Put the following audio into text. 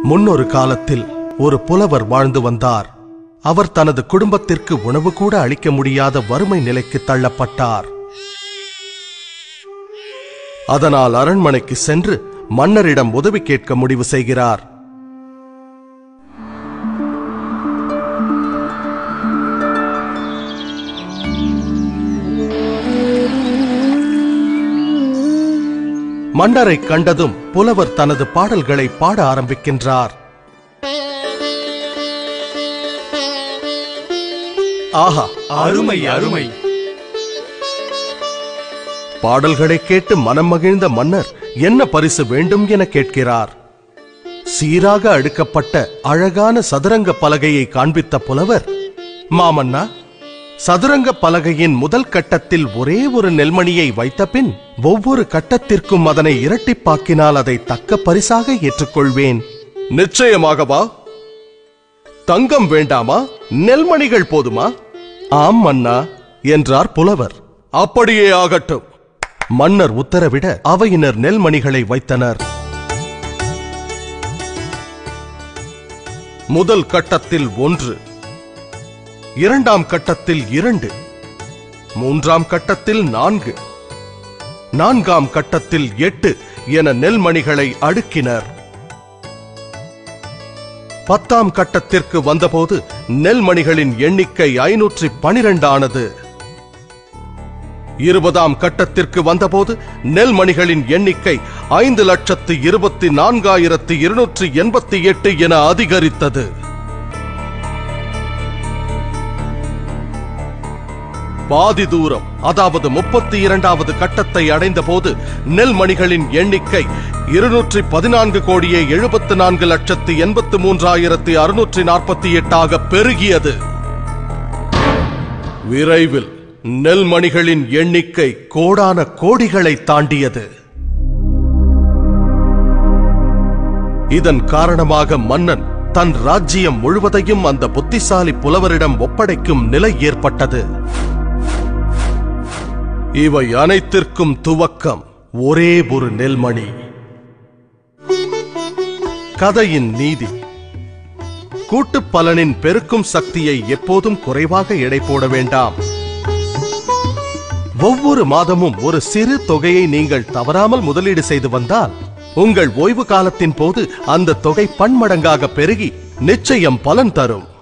முன்னொரு காலத்தில் ஒரு புலவர் வாழ்ந்து வந்தார் அவர் தனது குடும்பத்திற்கு உணவு கூட அளிக்க முடியாத வறுமை நிலைக்கு தள்ளப்பட்டார் அதனால் அரண்மனைக்கு சென்று மன்னரிடம் உதவி கேட்க முடிவு செய்கிறார் மன்னரை கண்டதும் புலவர் தனது பாடல்களை பாட ஆரம்பிக்கின்றார் ஆஹா அருமை அருமை பாடல்களை கேட்டு மனம் மகிழ்ந்த மன்னர் என்ன பரிசு வேண்டும் என கேட்கிறார் சீராக அடுக்கப்பட்ட அழகான சதுரங்க பலகையை காண்பித்த புலவர் மாமன்னா சதுரங்க பலகையின் முதல் கட்டத்தில் ஒரே ஒரு நெல்மணியை வைத்த பின் ஒவ்வொரு கட்டத்திற்கும் அதனை இரட்டிப்பாக்கினால் அதை தக்க பரிசாக ஏற்றுக்கொள்வேன் நிச்சயமாகவா தங்கம் வேண்டாமா நெல்மணிகள் போதுமா ஆம் மன்னா என்றார் புலவர் அப்படியே ஆகட்டும் மன்னர் உத்தரவிட அவையினர் நெல்மணிகளை வைத்தனர் முதல் கட்டத்தில் ஒன்று இரண்டாம் கட்டத்தில் இரண்டு மூன்றாம் கட்டத்தில் நான்கு நான்காம் கட்டத்தில் எட்டு என நெல்மணிகளை அடுக்கினர் பத்தாம் கட்டத்திற்கு வந்தபோது நெல்மணிகளின் எண்ணிக்கை ஐநூற்றி பனிரெண்டானது இருபதாம் கட்டத்திற்கு வந்தபோது நெல்மணிகளின் எண்ணிக்கை ஐந்து லட்சத்து இருபத்தி நான்காயிரத்து இருநூற்றி எண்பத்தி எட்டு என அதிகரித்தது பாதி தூரம் அதாவது முப்பத்தி இரண்டாவது கட்டத்தை அடைந்த போது நெல்மணிகளின் எண்ணிக்கை இருநூற்றி பதினான்கு கோடியே எழுபத்து நான்கு லட்சத்து எண்பத்து மூன்றாயிரத்து அறுநூற்றி நாற்பத்தி எட்டாக பெருகியது விரைவில் நெல்மணிகளின் எண்ணிக்கை கோடான கோடிகளை தாண்டியது இதன் காரணமாக மன்னன் தன் ராஜ்ஜியம் முழுவதையும் அந்த புத்திசாலி புலவரிடம் ஒப்படைக்கும் நிலை ஏற்பட்டது இவை அனைத்திற்கும் துவக்கம் ஒரே ஒரு நெல்மணி கதையின் நீதி கூட்டுப் பலனின் பெருக்கும் சக்தியை எப்போதும் குறைவாக எடை போட வேண்டாம் ஒவ்வொரு மாதமும் ஒரு சிறு தொகையை நீங்கள் தவறாமல் முதலீடு செய்து வந்தால் உங்கள் ஓய்வு காலத்தின் போது அந்த தொகை பன்மடங்காக பெருகி நிச்சயம் பலன் தரும்